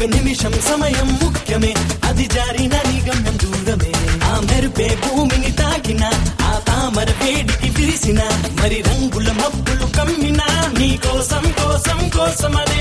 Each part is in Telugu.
నిమిషం సమయం ముఖ్యమే అది జారిన నిగమ్యం దూరమే ఆ మెరుపే భూమిని తాకిన ఆ తామర వేడికి విరిసిన మరి రంగుల మబ్బులు కమ్మిన నీ కోసం కోసం కోసమదే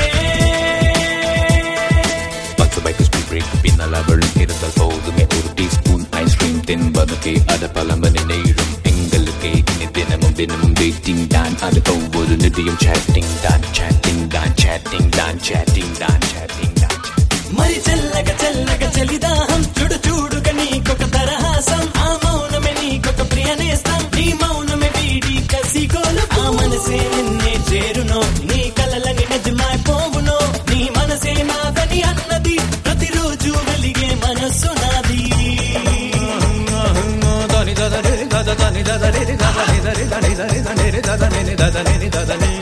Pagka bikers we break up in a labyrinth ഇരുന്നാൽ പോകുമേ ഒരു ടീസ്പൂൺ ഐസ്ക്രീം തിൻപതൊക്കെ അത് പല മണിനേഴും എങ്കലൊക്കെ ഇനി ദിനമും ദിനമും ഡേറ്റിംഗ് ഡാൻ അത് ഒവ്വൊരു നിധിയും ചാറ്റിംഗ് ഡാൻ ചാറ്റിംഗ് ഡാൻ ചാറ്റിംഗ് ഡാൻ ചാറ്റിംഗ് ഡാൻ ചാറ്റിംഗ് ഡാൻ మరి చల్లగ చల్లగ చలిదాహం చూడు చూడుగా నీకొక తరహాసం ఆ మౌనమే నీకొక ప్రియ నేస్తం నీ మౌనమే వీడి కసిగోలు ఆ మనసే నిన్నే చేరునో నీ కలలని నిజమైపోవునో నీ మనసే నాదని అన్నది ప్రతిరోజు వెలిగే మనస్సు నాది దని దద ని దద దని దద ని దద ని దద ని దద ని దద ని దద ని దద ని